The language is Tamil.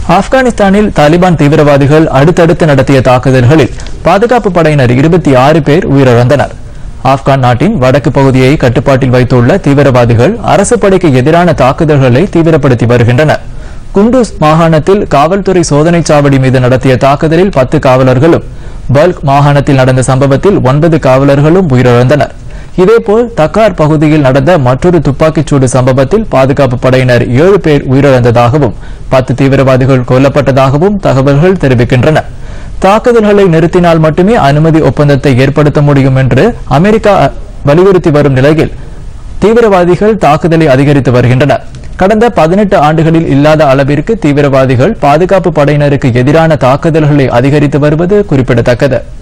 ஆப்கானிஸ்தானில் தாலிபான் தீவிரவாதிகள் அடுத்தடுத்து நடத்திய தாக்குதல்களில் பாதுகாப்பு படையினர் இருபத்தி ஆறு பேர் உயிரிழந்தனர் ஆப்கான் நாட்டின் வடக்கு பகுதியை கட்டுப்பாட்டில் வைத்துள்ள தீவிரவாதிகள் அரசு படைக்கு எதிரான தாக்குதல்களை தீவிரப்படுத்தி வருகின்றனர் குண்டூஸ் மாகாணத்தில் காவல்துறை சோதனைச் சாவடி மீது நடத்திய தாக்குதலில் பத்து காவலர்களும் பல்க் மாகாணத்தில் நடந்த சம்பவத்தில் ஒன்பது காவலர்களும் உயிரிழந்தனர் இதேபோல் தக்கார் பகுதியில் நடந்த மற்றொரு துப்பாக்கிச்சூடு சம்பவத்தில் பாதுகாப்பு படையினர் ஏழு பேர் உயிரிழந்ததாகவும் பத்து தீவிரவாதிகள் கொல்லப்பட்டதாகவும் தகவல்கள் தெரிவிக்கின்றன தாக்குதல்களை நிறுத்தினால் மட்டுமே அனுமதி ஒப்பந்தத்தை ஏற்படுத்த முடியும் என்று அமெரிக்கா வலியுறுத்தி வரும் நிலையில் தீவிரவாதிகள் தாக்குதலை அதிகரித்து வருகின்றனர் கடந்த பதினெட்டு ஆண்டுகளில் இல்லாத அளவிற்கு தீவிரவாதிகள் பாதுகாப்பு படையினருக்கு எதிரான தாக்குதல்களை அதிகரித்து வருவது குறிப்பிடத்தக்கது